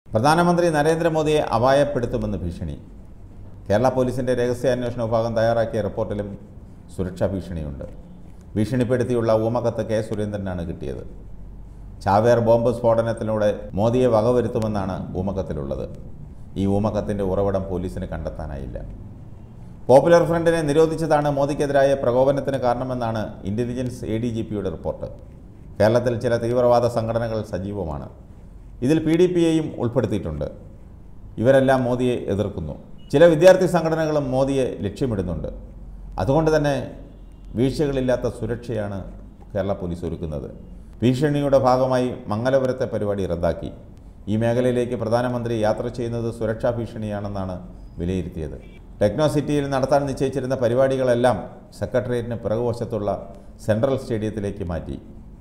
പ്രധാനമന്ത്രി നരേന്ദ്രമോദിയെ അപായപ്പെടുത്തുമെന്ന് ഭീഷണി കേരള പോലീസിൻ്റെ രഹസ്യാന്വേഷണ വിഭാഗം തയ്യാറാക്കിയ റിപ്പോർട്ടിലും സുരക്ഷാ ഭീഷണിയുണ്ട് ഭീഷണിപ്പെടുത്തിയുള്ള ഊമകത്ത് കെ സുരേന്ദ്രനാണ് കിട്ടിയത് ചാവേർ ബോംബ് സ്ഫോടനത്തിലൂടെ മോദിയെ വകവരുത്തുമെന്നാണ് ഊമകത്തിലുള്ളത് ഈ ഊമകത്തിൻ്റെ ഉറവിടം പോലീസിന് കണ്ടെത്താനായില്ല പോപ്പുലർ ഫ്രണ്ടിനെ നിരോധിച്ചതാണ് മോദിക്കെതിരായ പ്രകോപനത്തിന് കാരണമെന്നാണ് ഇൻ്റലിജൻസ് എ ഡി ജി പിയുടെ റിപ്പോർട്ട് കേരളത്തിൽ ചില തീവ്രവാദ സംഘടനകൾ സജീവമാണ് ഇതിൽ പി ഡി പിയെയും ഉൾപ്പെടുത്തിയിട്ടുണ്ട് ഇവരെല്ലാം മോദിയെ എതിർക്കുന്നു ചില വിദ്യാർത്ഥി സംഘടനകളും മോദിയെ ലക്ഷ്യമിടുന്നുണ്ട് അതുകൊണ്ട് തന്നെ വീഴ്ചകളില്ലാത്ത സുരക്ഷയാണ് കേരള പോലീസ് ഒരുക്കുന്നത് ഭീഷണിയുടെ ഭാഗമായി മംഗലപുരത്തെ പരിപാടി റദ്ദാക്കി ഈ മേഖലയിലേക്ക് പ്രധാനമന്ത്രി യാത്ര ചെയ്യുന്നത് സുരക്ഷാ ഭീഷണിയാണെന്നാണ് വിലയിരുത്തിയത് ടെക്നോ സിറ്റിയിൽ നടത്താൻ നിശ്ചയിച്ചിരുന്ന പരിപാടികളെല്ലാം സെക്രട്ടേറിയറ്റിന് പിറകുവശത്തുള്ള സെൻട്രൽ സ്റ്റേഡിയത്തിലേക്ക് മാറ്റി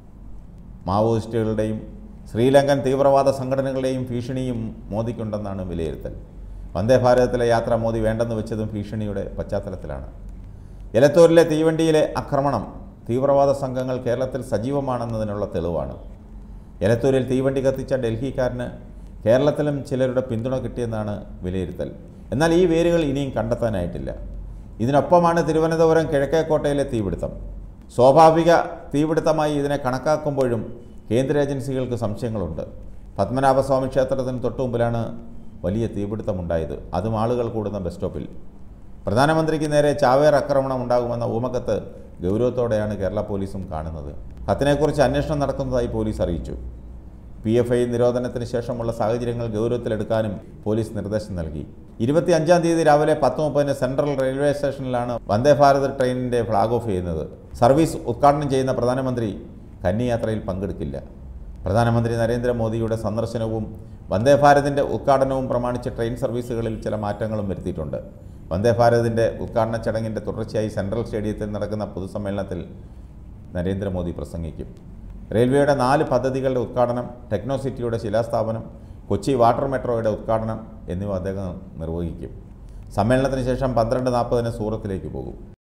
മാവോയിസ്റ്റുകളുടെയും ശ്രീലങ്കൻ തീവ്രവാദ സംഘടനകളുടെയും ഭീഷണിയും മോദിക്കുണ്ടെന്നാണ് വിലയിരുത്തൽ വന്ദേ ഭാരതത്തിലെ യാത്ര മോദി വേണ്ടെന്ന് വെച്ചതും ഭീഷണിയുടെ പശ്ചാത്തലത്തിലാണ് എലത്തൂരിലെ തീവണ്ടിയിലെ ആക്രമണം തീവ്രവാദ സംഘങ്ങൾ കേരളത്തിൽ സജീവമാണെന്നതിനുള്ള തെളിവാണ് എലത്തൂരിൽ തീവണ്ടി കത്തിച്ച ഡൽഹിക്കാരന് കേരളത്തിലും ചിലരുടെ പിന്തുണ കിട്ടിയെന്നാണ് വിലയിരുത്തൽ എന്നാൽ ഈ വേരുകൾ ഇനിയും കണ്ടെത്താനായിട്ടില്ല ഇതിനൊപ്പമാണ് തിരുവനന്തപുരം കിഴക്കേക്കോട്ടയിലെ തീപിടുത്തം സ്വാഭാവിക തീപിടുത്തമായി ഇതിനെ കണക്കാക്കുമ്പോഴും കേന്ദ്ര ഏജൻസികൾക്ക് സംശയങ്ങളുണ്ട് പത്മനാഭസ്വാമി ക്ഷേത്രത്തിന് തൊട്ടു മുമ്പിലാണ് വലിയ തീപിടുത്തമുണ്ടായത് അതും ആളുകൾ കൂടുന്ന ബസ് സ്റ്റോപ്പിൽ പ്രധാനമന്ത്രിക്ക് നേരെ ചാവേർ ആക്രമണം ഉണ്ടാകുമെന്ന ഊമക്കത്ത് ഗൗരവത്തോടെയാണ് കേരള പോലീസും കാണുന്നത് കത്തിനെക്കുറിച്ച് അന്വേഷണം നടക്കുന്നതായി പോലീസ് അറിയിച്ചു പി എഫ് ഐ നിരോധനത്തിന് ശേഷമുള്ള സാഹചര്യങ്ങൾ ഗൗരവത്തിലെടുക്കാനും പോലീസ് നിർദ്ദേശം നൽകി ഇരുപത്തി അഞ്ചാം തീയതി രാവിലെ പത്ത് മുപ്പതിന് സെൻട്രൽ റെയിൽവേ സ്റ്റേഷനിലാണ് വന്ദേ ഭാരത് ട്രെയിനിൻ്റെ ഫ്ളാഗ് ഓഫ് ചെയ്യുന്നത് സർവീസ് ഉദ്ഘാടനം ചെയ്യുന്ന പ്രധാനമന്ത്രി കന്നിയാത്രയിൽ പങ്കെടുക്കില്ല പ്രധാനമന്ത്രി നരേന്ദ്രമോദിയുടെ സന്ദർശനവും വന്ദേ ഭാരതിൻ്റെ ഉദ്ഘാടനവും പ്രമാണിച്ച് ട്രെയിൻ സർവീസുകളിൽ ചില മാറ്റങ്ങളും വരുത്തിയിട്ടുണ്ട് വന്ദേ ഭാരതിൻ്റെ ഉദ്ഘാടന ചടങ്ങിൻ്റെ തുടർച്ചയായി സെൻട്രൽ സ്റ്റേഡിയത്തിൽ നടക്കുന്ന പൊതുസമ്മേളനത്തിൽ നരേന്ദ്രമോദി പ്രസംഗിക്കും റെയിൽവേയുടെ നാല് പദ്ധതികളുടെ ഉദ്ഘാടനം ടെക്നോ സിറ്റിയുടെ ശിലാസ്ഥാപനം കൊച്ചി വാട്ടർ മെട്രോയുടെ ഉദ്ഘാടനം എന്നിവ അദ്ദേഹം നിർവഹിക്കും സമ്മേളനത്തിന് ശേഷം പന്ത്രണ്ട് നാൽപ്പതിന് സൂറത്തിലേക്ക് പോകും